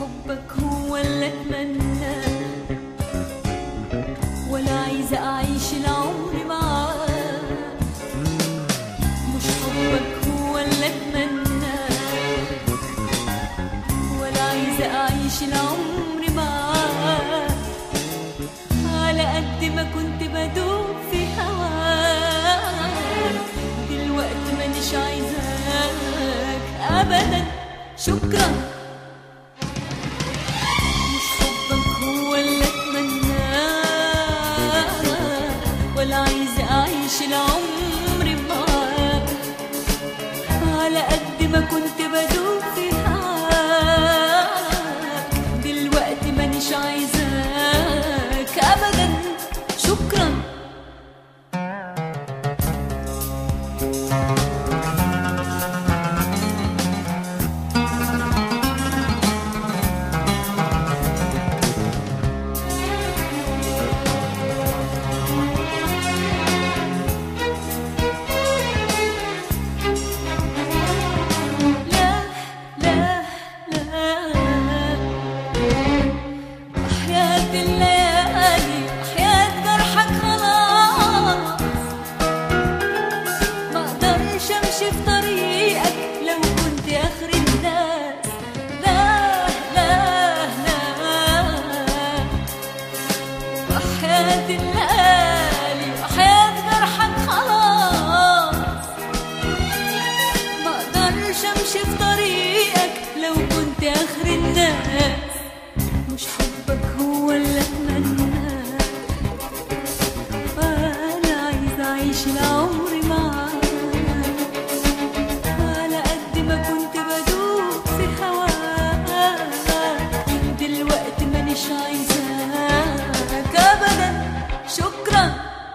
حبك هو اللي اتمناه ولا عايزة أعيش العمر معاك مش حبك هو اللي أتمناه ولا عايزة أعيش العمر معاك على قد ما كنت بدوب في هواك دلوقتي مانيش عايزاك أبدا شكرا مش حبك هو اللي اتمناه ولا عايزة أعيش العمر معاك على قد ما كنت بدوب في هواك دلوقتي مانيش عايزاك أبدا شكرا لا لا لا أحياة الليالي أحياة جرحك خلاص ما اقدرش امشي في طريقك لو كنت اخر الناس لا لا لا وحياة الليالي وحياة جرحك خلاص ما اقدرش امشي في طريقك لو كنت اخر الناس مش حبك هو اللي اتمناه انا عايزه اعيش العمر معاك على قد ما كنت بدوب في هواك دلوقتي مانيش عايزاك ابدا شكرا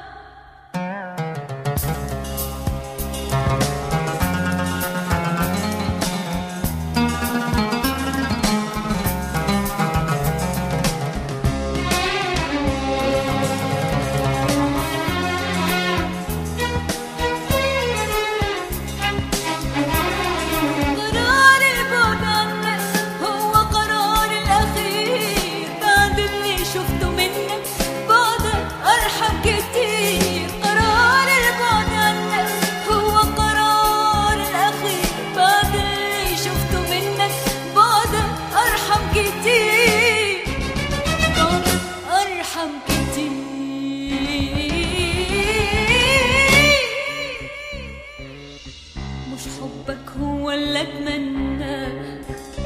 قرار البعد عنك هو قرار الأخير بعد اللي شفته منك بعدك أرحم كتير قرار البعد عنك هو قرار الأخير بعد اللي شفته منك بعدك أرحم كتير بعدك أرحم كتير مش حبك هو اللي اتمناه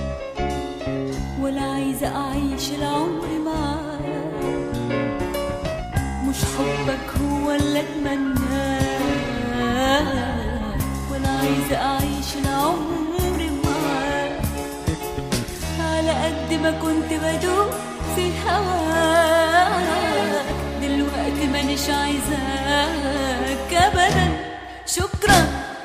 ولا عايزة أعيش العمر معاك مش حبك هو اللي اتمناه ولا عايزة أعيش العمر معاك على قد ما كنت بدوب في هواك دلوقتي مانيش عايزاك أبدا شكرا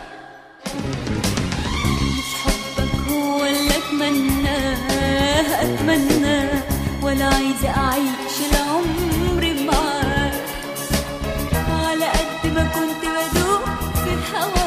مش حبك هو اللي اتمناه اتمناه ولا عايزه اعيش العمر معاك على قد ما كنت بدوب في هواك